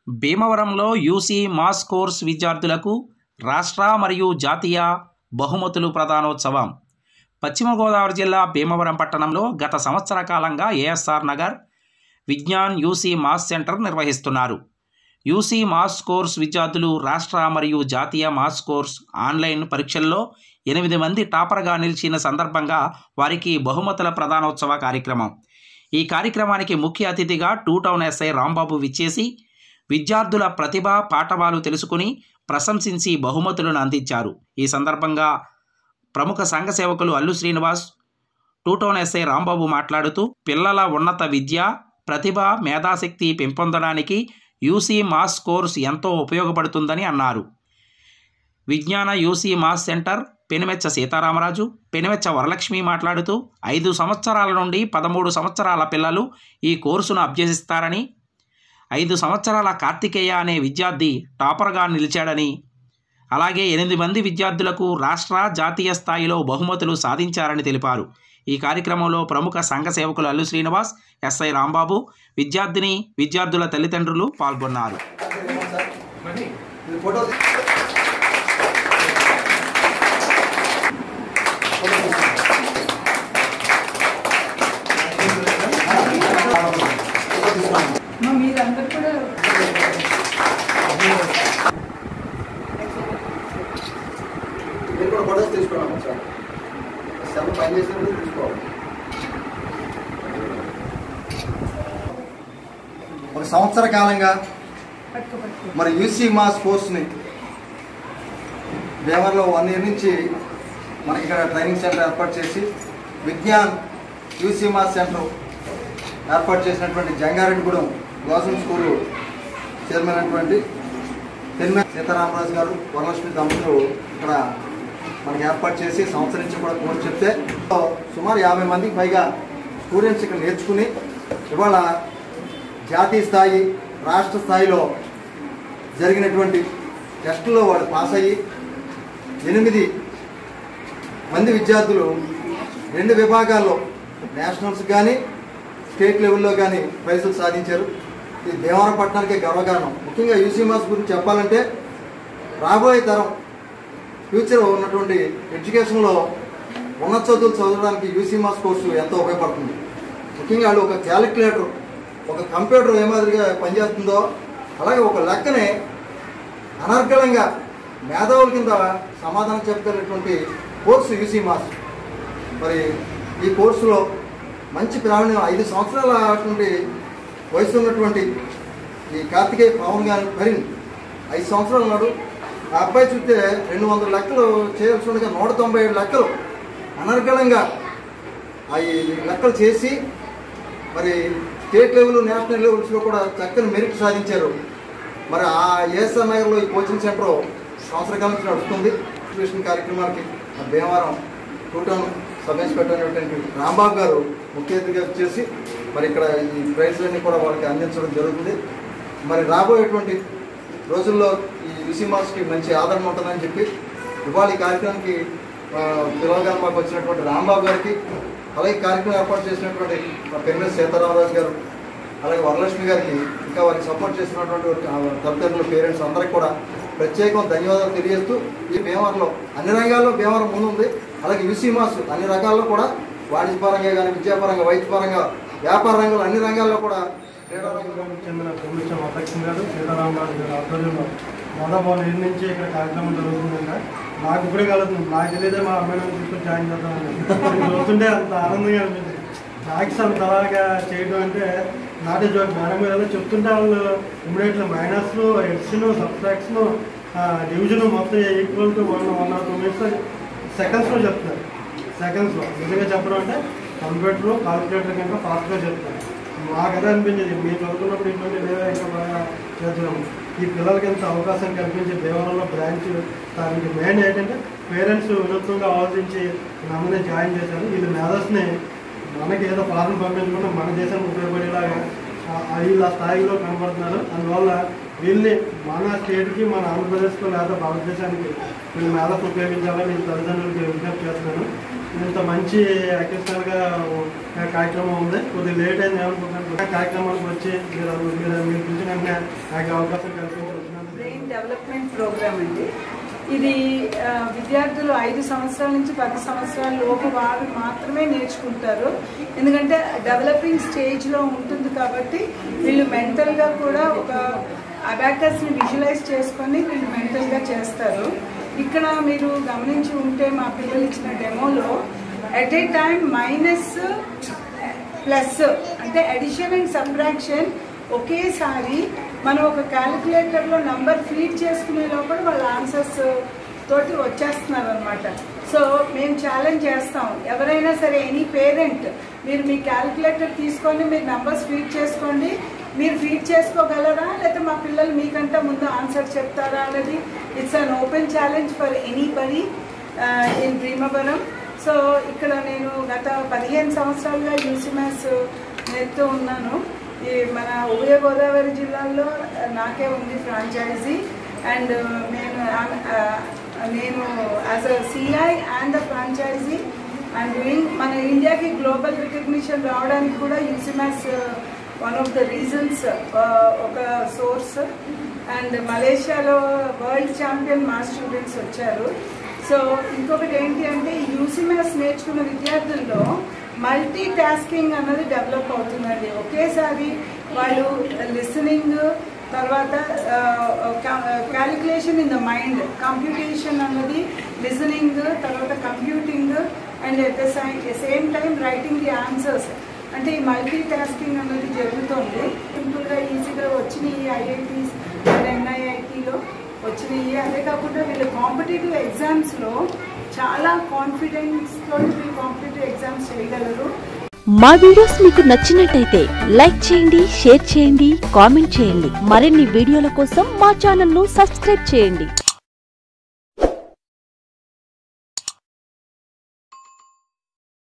భీమవరంలో UC UCMAS course విద్యార్థులకు రాష్ట్ర మరియు జాతీయ బహుమతులు ప్రదానోత్సవం పశ్చిమ గోదావరి జిల్లా భీమవరం పట్టణంలో గత సంవత్సర కాలంగా ASR Nagar Vignan UCMAS center నిర్వహిస్తున్నారు యూసీ మాస్ కోర్స్ విద్యార్థులు రాష్ట్ర మరియు జాతీయ మాస్ కోర్స్ ఆన్లైన్ పరీక్షల్లో ఎనిమిది మంది టాపర్గా నిలిచిన సందర్భంగా వారికి బహుమతుల ప్రదానోత్సవ కార్యక్రమం ఈ కార్యక్రమానికి ముఖ్య అతిథిగా టూ టౌన్ ఎస్ఐ రాంబాబు విచ్చేసి విద్యార్థుల ప్రతిభ పాఠవాలు తెలుసుకుని ప్రశంసించి బహుమతులను అందించారు ఈ సందర్భంగా ప్రముఖ సంఘ సేవకులు Allu Srinivas two town SI Rambabu మాట్లాడుతూ పిల్లల ఉన్నత విద్య ప్రతిభ మేధాశక్తి పెంపొందడానికి యూసీ మాస్ కోర్స్ ఎంతో ఉపయోగపడుతుందని అన్నారు Vignana UCMAS center Penumetcha Sitaramaraju Penumetcha Varalakshmi మాట్లాడుతూ ఐదు సంవత్సరాల నుండి పదమూడు సంవత్సరాల పిల్లలు ఈ కోర్సును అభ్యసిస్తారని ఐదు సంవత్సరాల కార్తికేయ అనే విద్యార్థి టాపర్గా నిలిచాడని అలాగే ఎనిమిది మంది విద్యార్థులకు రాష్ట్ర జాతీయ స్థాయిలో బహుమతులు సాధించారని తెలిపారు ఈ కార్యక్రమంలో ప్రముఖ సంఘ సేవకులు అల్లు శ్రీనివాస్ ఎస్ఐ రాంబాబు విద్యార్థిని విద్యార్థుల తల్లిదండ్రులు పాల్గొన్నారు ఇది ఫోటో తీ- ఫోటో తీసుకోండి. ఫోటో తీసుకోండి. మా మీరందరూ కూడా మీరు కూడా ఫోటోస్ తీసుకోండి సార్ సెల్ పని చేసినప్పుడు తీసుకోవాలి ఒక సంవత్సర కాలంగా పట్టుకో పట్టుకో మరి యూసీ మాస్ కోర్స్ని దేవర్లో వన్ ఇయర్ నుంచి మనకి ఇక్కడ ట్రైనింగ్ సెంటర్ ఏర్పాటు చేసి విజ్ఞాన్ యూసీ మాస్ సెంటర్ ఏర్పాటు చేసినటువంటి జంగారెడ్డిగూడెం గోసం స్కూలు చైర్మన్ అయినటువంటి తిరుమల సీతారామరాజు గారు వరలక్ష్మి దంపతులు ఇక్కడ మనకి ఏర్పాటు చేసి సంవత్సరం నుంచి కూడా కోర్సు చెప్తే సుమారు యాభై మందికి పైగా స్టూడెంట్స్ ఇక్కడ నేర్చుకుని ఇవాళ జాతీయ స్థాయి రాష్ట్ర స్థాయిలో జరిగినటువంటి టెస్టుల్లో వాళ్ళు పాస్ అయ్యి ఎనిమిది మంది విద్యార్థులు రెండు విభాగాల్లో నేషనల్స్ కానీ స్టేట్ లెవెల్లో కానీ ప్రైజులు సాధించారు ఇది దేవరం పట్టణానికే గర్వకారణం ముఖ్యంగా యూసీ మాస్ గురించి చెప్పాలంటే రాబోయే తరం ఫ్యూచర్ ఉన్నటువంటి ఎడ్యుకేషన్లో ఉన్నత చదువులు చదవడానికి యూసీ మాస్ కోర్సు ఎంతో ఉపయోగపడుతుంది ముఖ్యంగా వాళ్ళు ఒక క్యాలిక్యులేటర్ ఒక కంప్యూటర్ ఏ మాదిరిగా పనిచేస్తుందో అలాగే ఒక లెక్కనే అనర్గళంగా మేధావుల కింద సమాధానం చెప్పగలిగినటువంటి కోర్సు యూసీ మాస్ మరి ఈ కోర్సులో మంచి ప్రావీణ్యం ఐదు సంవత్సరాల అటువంటి వయసు ఉన్నటువంటి ఈ కార్తికేయ పవన్ గారి పరిన్ ఐదు సంవత్సరాలు ఉన్నాడు ఆ అబ్బాయి చూస్తే రెండు వందల లెక్కలు చేయాల్సి ఉండగా నూట తొంభై ఏడు లెక్కలు అనర్గళంగా ఆ ఈ లెక్కలు చేసి మరి స్టేట్ లెవెల్ నేషనల్ లెవెల్స్లో కూడా చక్కని మెరిట్ సాధించారు మరి ఆ ఏఎస్ఆర్ నగర్లో ఈ కోచింగ్ సెంటర్ సంవత్సర కాలం నుంచి నడుస్తుంది ఎడ్యుకేషన్ కార్యక్రమానికి ఆ Bhimavaram two town sub inspector అయినటువంటి రాంబాబు గారు ముఖ్య అతిథిగా చేసి మరి ఇక్కడ ఈ ప్రైజ్లన్నీ కూడా వాళ్ళకి అందించడం జరుగుతుంది మరి రాబోయేటువంటి రోజుల్లో ఈ యూసీ మార్క్స్కి మంచి ఆదరణ ఉంటుందని చెప్పి ఇవాళ ఈ కార్యక్రమానికి ఆ, పిలవగా మాకు వచ్చినటువంటి రాంబాబు గారికి అలాగే ఈ కార్యక్రమం ఏర్పాటు చేసినటువంటి మా పెరిమిన సీతారామరాజు గారు అలాగే వరలక్ష్మి గారికి ఇంకా వారికి సపోర్ట్ చేసినటువంటి ఆ, తల్లిదండ్రులు పేరెంట్స్ అందరికి కూడా ప్రత్యేకం ధన్యవాదాలు తెలియజేస్తూ ఈ భీమవరంలో అన్ని రంగాల్లో భీమవరం ముందుంది అలాగే యూసీ మాస్ అన్ని రంగాల్లో కూడా వాణిజ్యపరంగా కానీ విద్యాపరంగా వైద్యపరంగా వ్యాపార రంగంలో అన్ని రంగాల్లో కూడా క్రీడా రంగంలో రాష్ట్రానికి చెందిన కమిషన్ వరలక్ష్మి గారు సీతారామరాజు గారు ఆధ్వర్యంలో దాదాపు నేను నుంచి ఇక్కడ కార్యక్రమం జరుగుతుందంట నాకు ఇప్పుడే కలుగుతుంది నాకు తెలియదే మా అమ్మాయి తీసుకొని జాయిన్ చేద్దామని ఇది చూస్తుంటే అంత ఆనందంగా అనిపించింది మ్యాథ్స్ అంత అలాగా చేయడం అంటే నాటే జోక్ మేడం గారు ఏదో చెప్తుంటే వాళ్ళు ఇమీడియట్లీ మైనస్ ఎక్స్ను సబ్స్ట్రాక్షన్ డివిజన్ మొత్తం equal to one one or two minutes సెకండ్స్లో చెప్తారు సెకండ్స్లో నిజంగా చెప్పడం అంటే కంప్యూటర్ కాలిక్యులేటర్ కనుక ఫాస్ట్గా చెప్తారు మాకు అదే అనిపించేది మీరు చదువుకున్నప్పుడు ఇటువంటి లేదా ఇంకా బాగా చేస్తున్నాం ఈ పిల్లలకి ఎంత అవకాశం కల్పించి దేవాలయంలో బ్రాంచ్ దానికి మెయిన్ ఏంటంటే పేరెంట్స్ వినూత్నంగా ఆలోచించి నమ్మని జాయిన్ చేశారు ఇది మేధస్ని మనకి ఏదో ఫారెన్ పంపించకుండా మన దేశానికి ఉపయోగపడేలాగా ఆ- వీళ్ళ స్థాయిలో కనబడుతున్నారు అందువల్ల వీళ్ళని మన స్టేట్కి మన ఆంధ్రప్రదేశ్కు లేదా భారతదేశానికి వీళ్ళు మేధకు ఉపయోగించాలని నేను తల్లిదండ్రులకి విజ్ఞప్తి చేస్తున్నాను ఇంత మంచి అకేషనల్గా కార్యక్రమం ఉంది కొద్దిగా లేట్ అయింది ఏమనుకుంటున్నాను కార్యక్రమానికి వచ్చి మీరు మీరు మీరు పిలిచిన వెంటనే నాకు అవకాశం కల్పించి వచ్చినందుకు బ్రెయిన్ డెవలప్మెంట్ ప్రోగ్రామ్ అండి ఇది ఆ, విద్యార్థులు ఐదు సంవత్సరాల నుంచి పది సంవత్సరాల లోపు వారు మాత్రమే నేర్చుకుంటారు ఎందుకంటే డెవలపింగ్ స్టేజ్లో ఉంటుంది కాబట్టి వీళ్ళు మెంటల్గా కూడా ఒక అబాకస్ని విజువలైజ్ చేసుకొని వీళ్ళు మెంటల్గా చేస్తారు ఇక్కడ మీరు గమనించి ఉంటే మా పిల్లలు ఇచ్చిన డెమోలో at a time minus plus అంటే అడిషన్ అండ్ సబ్ట్రాక్షన్ ఒకేసారి మనం ఒక క్యాలిక్యులేటర్లో నంబర్ ఫీడ్ చేసుకునే లోపల వాళ్ళ ఆన్సర్స్ తోటి వచ్చేస్తున్నారు అనమాట సో మేము ఛాలెంజ్ చేస్తాం ఎవరైనా సరే ఎనీ పేరెంట్ మీరు మీ క్యాలిక్యులేటర్ తీసుకొని మీరు నంబర్స్ ఫీడ్ చేసుకోండి మీరు ఫీడ్ చేసుకోగలరా లేకపోతే మా పిల్లలు మీకంటే ముందు ఆన్సర్ చెప్తారా అనేది it's an open challenge for anybody in Bhimavaram so ఇక్కడ నేను గత పదిహేను సంవత్సరాలుగా యూసిమాస్ నేర్తూ ఉన్నాను ఈ మన ఉభయ గోదావరి జిల్లాల్లో ఆ, నాకే ఉంది ఫ్రాంచైజీ అండ్ నేను ఆ, నేను as a CI and the franchisee and doing మన ఇండియాకి గ్లోబల్ రికగ్నిషన్ రావడానికి కూడా UCMAS one of the reasons ఒక సోర్స్ అండ్ మలేషియాలో వరల్డ్ ఛాంపియన్ మా స్టూడెంట్స్ వచ్చారు సో ఇంకొకటి ఏంటి అంటే యూసిమాస్ నేర్చుకున్న విద్యార్థుల్లో మల్టీ టాస్కింగ్ అన్నది డెవలప్ అవుతుందండి ఒకేసారి వాళ్ళు లిసనింగ్ తర్వాత calculation in the mind computation అన్నది లిసనింగ్ తర్వాత computing and at the same time writing the answers అంటే ఈ మల్టీ టాస్కింగ్ అన్నది జరుగుతుంది సింపుల్గా ఈజీగా వచ్చినాయి ఐఐటీస్ అండ్ ఎన్ఐఐటీలో వచ్చినాయి అదే కాకుండా వీళ్ళు కాంపిటేటివ్ ఎగ్జామ్స్లో చాలా కాన్ఫిడెన్స్ తోటి వీళ్ళు కాంపిటేటివ్ ఎగ్జామ్స్ చేయగలరు మా వీడియోస్ మీకు నచ్చినట్టయితే లైక్ చేయండి షేర్ చేయండి కామెంట్ చేయండి మరిన్ని వీడియోల కోసం మా ఛానల్ ను సబ్స్క్రైబ్ చేయండి